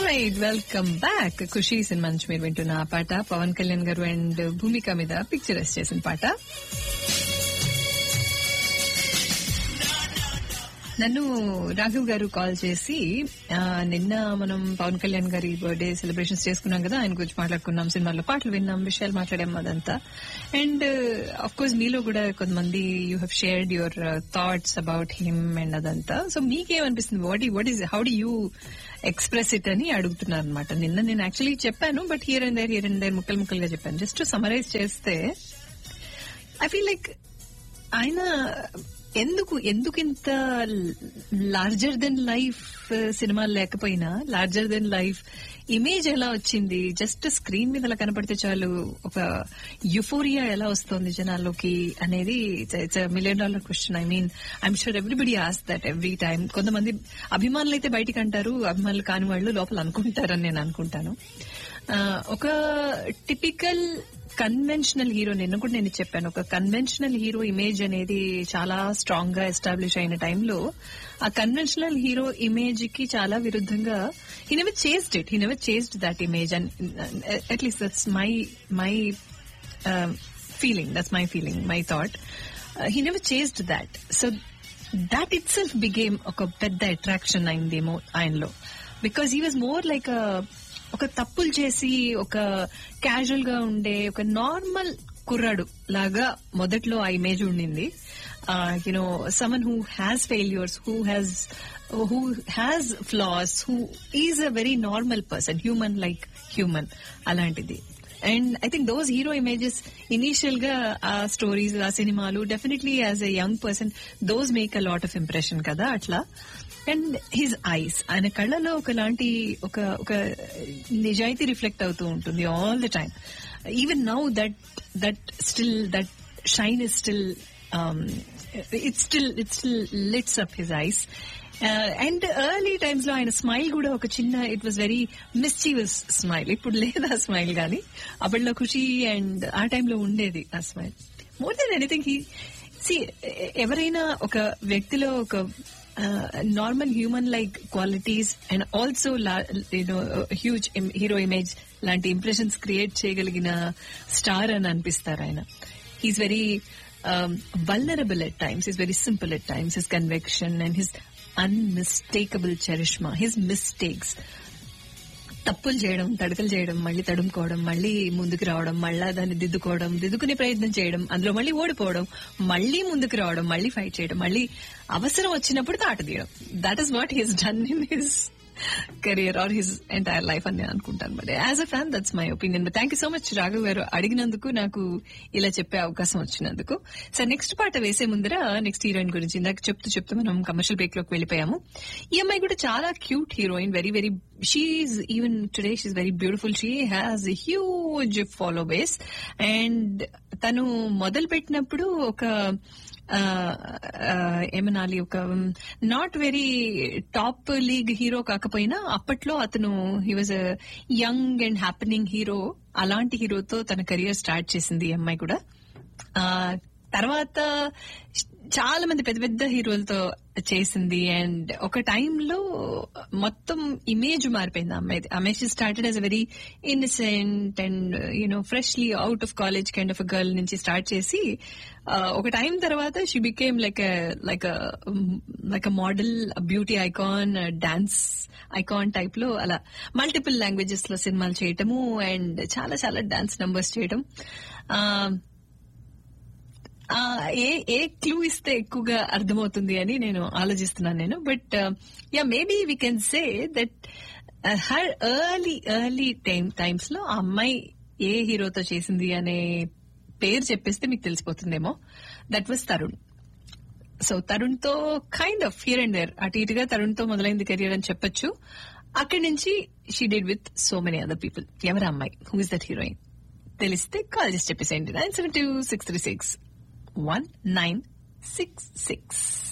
right welcome back Kushi cinema నుంచి మీరు వింటున్న ఆ పాట పవన్ కళ్యాణ్ గారు అండ్ భూమిక మీద పిక్చరైజ్ చేసిన పాట నన్ను రాఘవ్ గారు కాల్ చేసి ఆ, నిన్న మనం పవన్ కళ్యాణ్ గారి బర్త్డే సెలబ్రేషన్స్ చేసుకున్నాం కదా ఆయన గురించి మాట్లాడుకున్నాం సినిమాలో పాటలు విన్నాం విషయాలు మాట్లాడాం అదంతా అండ్ అఫ్ కోర్స్ మీలో కూడా కొంతమంది you have shared your thoughts about him and అదంతా సో మీకేమనిపిస్తుంది what what is how do you express it అని అడుగుతున్నారు అనమాట నిన్న నేను యాక్చువల్లీ చెప్పాను but here and there here and there ముక్కలు ముక్కలుగా చెప్పాను జస్ట్ సమరైజ్ చేస్తే ఐ ఫీల్ లైక్ ఆయన ఎందుకు ఎందుకు ఇంత లార్జర్ దెన్ లైఫ్ సినిమాలు లేకపోయినా లార్జర్ దెన్ లైఫ్ ఇమేజ్ ఎలా వచ్చింది జస్ట్ స్క్రీన్ మీద అలా కనపడితే చాలు ఒక యుఫోరియా ఎలా వస్తుంది జనాల్లోకి అనేది it's million dollar question I mean I'm sure everybody as that every time కొంతమంది అభిమానులు అయితే బయటికి అంటారు అభిమానులు కాని వాళ్ళు లోపల అనుకుంటారని నేను అనుకుంటాను ఆ, ఒక టిపికల్ కన్వెన్షనల్ హీరో నిన్న కూడా నేను చెప్పాను ఒక కన్వెన్షనల్ హీరో ఇమేజ్ అనేది చాలా స్ట్రాంగ్ గా ఎస్టాబ్లిష్ అయిన టైంలో ఆ కన్వెన్షనల్ హీరో ఇమేజ్ కి చాలా విరుద్ధంగా he never chased it he never chased that image and at least that's my my feeling that's my feeling my thought he never chased that so that itself became ఒక పెద్ద attraction అయిందేమో ఆయనలో because he was more like ఒక తప్పులు చేసి ఒక casual గా ఉండే ఒక నార్మల్ కుర్రాడు లాగా మొదట్లో ఆ ఇమేజ్ ఉండింది you know someone who has failures who has who has flaws who is a very normal person human like human అలాంటిది and I think those hero images initial గా ఆ స్టోరీస్ ఆ సినిమాలు definitely as a young person those make a lot of impression కదా అట్లా and his eyes ఆయన కళ్ళలో ఒకలాంటి ఒక ఒక నిజాయితీ రిఫ్లెక్ట్ అవుతూ ఉంటుంది all the time even now that that still that shine is still it still it still lits up his eyes and early times లో ఆయన స్మైల్ కూడా ఒక చిన్న it was very mischievous smile ఇప్పుడు లేదు ఆ స్మైల్ గానీ అప్పట్లో ఖుషి అండ్ ఆ టైంలో ఉండేది ఆ smile more than anything he see ఎవరైనా ఒక వ్యక్తిలో ఒక normal human like qualities and also you know huge hero image లాంటి ఇంప్రెషన్స్ క్రియేట్ చేయగలిగిన స్టార్ అని అనిపిస్తారు ఆయన he's very vulnerable at times is very simple at times his conviction and his unmistakable charisma his mistakes తప్పులు చేయడం తడకలు చేయడం మళ్ళీ తడుముకోవడం మళ్ళీ ముందుకు రావడం మళ్ళా దాన్ని దిద్దుకోవడం దిద్దుకునే ప్రయత్నం చేయడం అందులో మళ్ళీ ఓడిపోవడం మళ్ళీ ముందుకు రావడం మళ్ళీ ఫైట్ చేయడం మళ్ళీ అవసరం వచ్చినప్పుడు తాట తీయడం that is what he's done in his career or his entire life అని నేను అనుకుంటాను but as a fan that's my opinion but thank you so much Raghav garu అడిగినందుకు నాకు ఇలా చెప్పే అవకాశం వచ్చినందుకు సార్ నెక్స్ట్ పాట వేసే ముందర నెక్స్ట్ హీరోయిన్ గురించి ఇందాక చెప్తూ చెప్తూ మనం కమర్షియల్ బ్రేక్ లోకి వెళ్ళిపోయాము ఈ అమ్మాయి కూడా చాలా cute heroine very very she's even today she's very beautiful she has huge follow base and తను మొదలు పెట్టినప్పుడు ఒక ఆ, ఆ, ఏమనాలి ఒక not very top league hero కాకపోయినా అప్పట్లో అతను he was young and happening hero అలాంటి హీరోతో తన కెరియర్ స్టార్ట్ చేసింది ఈ అమ్మాయి కూడా ఆ, తర్వాత చాలా మంది పెద్ద పెద్ద హీరోలతో చేసింది అండ్ ఒక టైంలో మొత్తం ఇమేజ్ మారిపోయింది ఆ అమ్మాయిది ఆమె started as a very innocent and you know freshly out of college kind of girl నుంచి స్టార్ట్ చేసి ఆ, ఒక టైం తర్వాత she became like like like a model beauty icon dance icon type లో అలా మల్టిపుల్ లాంగ్వేజెస్ లో సినిమాలు చేయటము అండ్ చాలా చాలా డాన్స్ నంబర్స్ చేయటం ఆ, ఆ, ఏ ఏ క్లూ ఇస్తే ఎక్కువగా అర్థమవుతుంది అని నేను ఆలోచిస్తున్నాను నేను but ya maybe we can say that her early early time times లో ఆ అమ్మాయి ఏ హీరోతో చేసింది అనే పేరు చెప్పేస్తే మీకు తెలిసిపోతుందేమో that was Tarun so Tarun తో kind of here and there అటు ఇటుగా తరుణ్ తో మొదలైంది కెరియర్ అని చెప్పొచ్చు అక్కడి నుంచి she did with so many other people ఎవరు అమ్మాయి హూ ఇస్ దట్ హీరోయిన్ తెలిస్తే కాల్ చేసి చెప్పేసేయండి nine seven two six three six one nine six six